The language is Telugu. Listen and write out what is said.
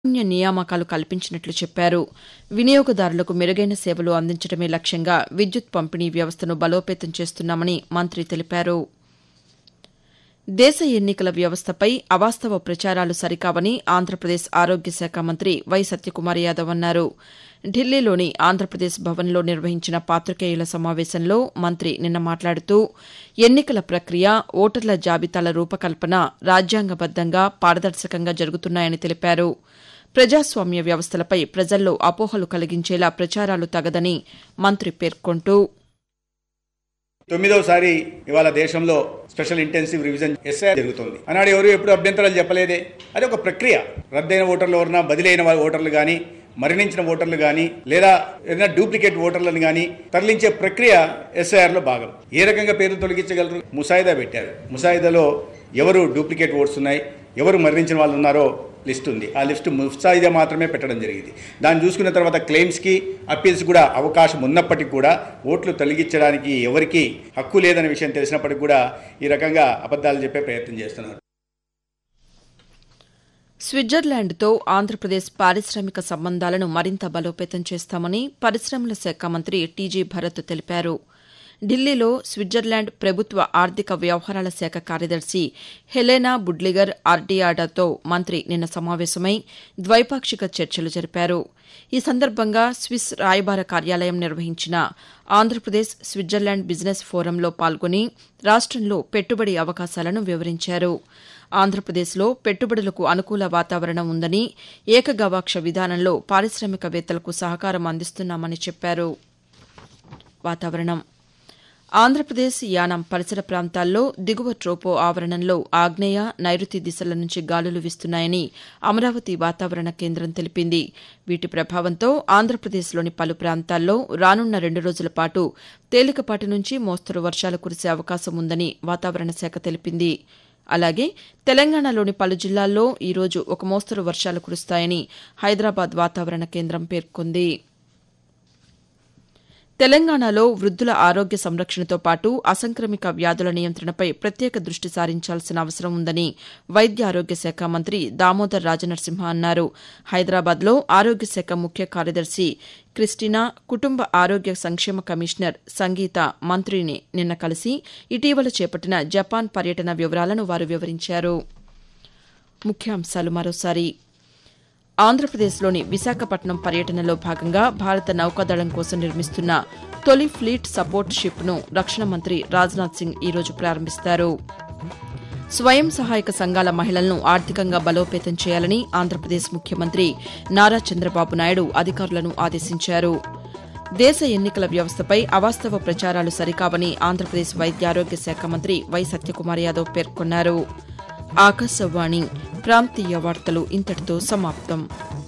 కారుణ్య నియామకాలు కల్పించినట్లు చెప్పారు వినియోగదారులకు మెరుగైన సేవలు అందించడమే లక్ష్యంగా విద్యుత్ పంపిణీ వ్యవస్థను బలోపేతం చేస్తున్నామని మంత్రి తెలిపారు దేశ ఎన్నికల వ్యవస్థపై అవాస్తవ ప్రచారాలు సరికావని ఆంధ్రప్రదేశ్ ఆరోగ్య శాఖ మంత్రి వై సత్యకుమార్ యాదవ్ అన్నారు ఢిల్లీలోని ఆంధ్రప్రదేశ్ భవన్లో నిర్వహించిన పాతికేయుల సమావేశంలో మంత్రి నిన్న మాట్లాడుతూ ఎన్నికల ప్రక్రియ ఓటర్ల జాబితాల రూపకల్పన రాజ్యాంగబద్దంగా పారదర్శకంగా జరుగుతున్నాయని తెలిపారు ప్రజాస్వామ్య వ్యవస్థలపై ప్రజల్లో అపోహలు కలిగించేలా ప్రచారాలు తగదని మంత్రి పేర్కొంటూ తొమ్మిదవసారి ఇవాళ దేశంలో స్పెషల్ ఇంటెన్సివ్ రివిజన్ ఎస్ఐ జరుగుతుంది ఆనాడు ఎవరు ఎప్పుడు అభ్యంతరాలు చెప్పలేదే అది ఒక ప్రక్రియ రద్దయిన ఓటర్లు ఎవరన్నా బదిలైన వా- ఓటర్లు కానీ మరణించిన ఓటర్లు కానీ లేదా ఏదైనా డూప్లికేట్ ఓటర్లను కానీ తరలించే ప్రక్రియ ఎస్ఐఆర్ లో భాగం ఏ రకంగా పేర్లు తొలగించగలరు ముసాయిదా పెట్టారు ముసాయిదాలో ఎవరు డూప్లికేట్ ఓట్స్ ఉన్నాయి ఎవరు మరణించిన వాళ్ళు ఉన్నారో లిస్ట్ ఉంది ఆ లిస్ట్ ముసాయిదా మాత్రమే పెట్టడం జరిగింది దాన్ని చూసుకున్న తర్వాత క్లెయిమ్స్కి అప్పీల్స్ కూడా అవకాశం ఉన్నప్పటికీ కూడా ఓట్లు తొలగించడానికి ఎవరికి హక్కు లేదనే విషయం తెలిసినప్పటికీ కూడా ఈ రకంగా అబద్ధాలు చెప్పే ప్రయత్నం చేస్తున్నారు స్విట్జర్లాండ్తో ఆంధ్రప్రదేశ్ పారిశ్రామిక సంబంధాలను మరింత బలోపేతం చేస్తామని పరిశ్రమల శాఖ మంత్రి టీజీ భరత్ తెలిపారు ఢిల్లీలో స్విట్జర్లాండ్ ప్రభుత్వ ఆర్థిక వ్యవహారాల శాఖ కార్యదర్శి హెలెనా బుడ్లిగర్ ఆర్డియాడాతో మంత్రి నిన్న సమావేశమై ద్వైపాక్షిక చర్చలు జరిపారు ఈ సందర్భంగా స్విస్ రాయబార కార్యాలయం నిర్వహించిన ఆంధ్రప్రదేశ్ స్విట్జర్లాండ్ బిజినెస్ ఫోరంలో పాల్గొని రాష్టంలో పెట్టుబడి అవకాశాలను వివరించారు ఆంధ్రప్రదేశ్లో పెట్టుబడులకు అనుకూల వాతావరణం ఉందని ఏకగవాక్ష విధానంలో పారిశ్రామికవేత్తలకు సహకారం అందిస్తున్నామని చెప్పారు వాతావరణం ఆంధ్రప్రదేశ్ యానాం పరిసర ప్రాంతాల్లో దిగువ ట్రోపో ఆవరణంలో ఆగ్నేయ నైరుతి దిశల నుంచి గాలులు వీస్తున్నాయని అమరావతి వాతావరణ కేంద్రం తెలిపింది వీటి ప్రభావంతో ఆంధ్రప్రదేశ్లోని పలు ప్రాంతాల్లో రానున్న రెండు రోజుల పాటు తేలికపాటి నుంచి మోస్తరు వర్షాలు కురిసే అవకాశం ఉందని వాతావరణ శాఖ తెలిపింది అలాగే తెలంగాణలోని పలు జిల్లాల్లో ఈరోజు ఒక మోస్తరు వర్షాలు కురుస్తాయని హైదరాబాద్ వాతావరణ కేంద్రం పేర్కొంది తెలంగాణలో వృద్దుల ఆరోగ్య సంరక్షణతో పాటు అసంక్రమిక వ్యాధుల నియంత్రణపై ప్రత్యేక దృష్టి సారించాల్సిన అవసరం ఉందని వైద్య ఆరోగ్య శాఖ మంత్రి దామోదర్ రాజనరసింహ అన్నారు హైదరాబాద్లో ఆరోగ్య శాఖ ముఖ్య కార్యదర్శి క్రిస్టినా కుటుంబ ఆరోగ్య సంక్షేమ కమిషనర్ సంగీత మంత్రిని నిన్న కలిసి ఇటీవల చేపట్టిన జపాన్ పర్యటన వివరాలను వారు వివరించారు ముఖ్యాంశాలు మరోసారి ఆంధ్రప్రదేశ్లోని విశాఖపట్నం పర్యటనలో భాగంగా భారత నౌకాదళం కోసం నిర్మిస్తున్న తొలి ఫ్లీట్ సపోర్ట్ షిప్ను రక్షణ మంత్రి రాజ్నాథ్ సింగ్ ఈరోజు ప్రారంభిస్తారు స్వయం సహాయక సంఘాల మహిళలను ఆర్థికంగా బలోపేతం చేయాలని ఆంధ్రప్రదేశ్ ముఖ్యమంత్రి నారా చంద్రబాబు నాయుడు అధికారులను ఆదేశించారు దేశ ఎన్నికల వ్యవస్థపై అవాస్తవ ప్రచారాలు సరికావని ఆంధ్రప్రదేశ్ వైద్యారోగ్య శాఖ మంత్రి వై సత్యకుమార్ యాదవ్ పేర్కొన్నారు ఆకాశవాణి ప్రాంతీయ వార్తలు ఇంతటితో సమాప్తం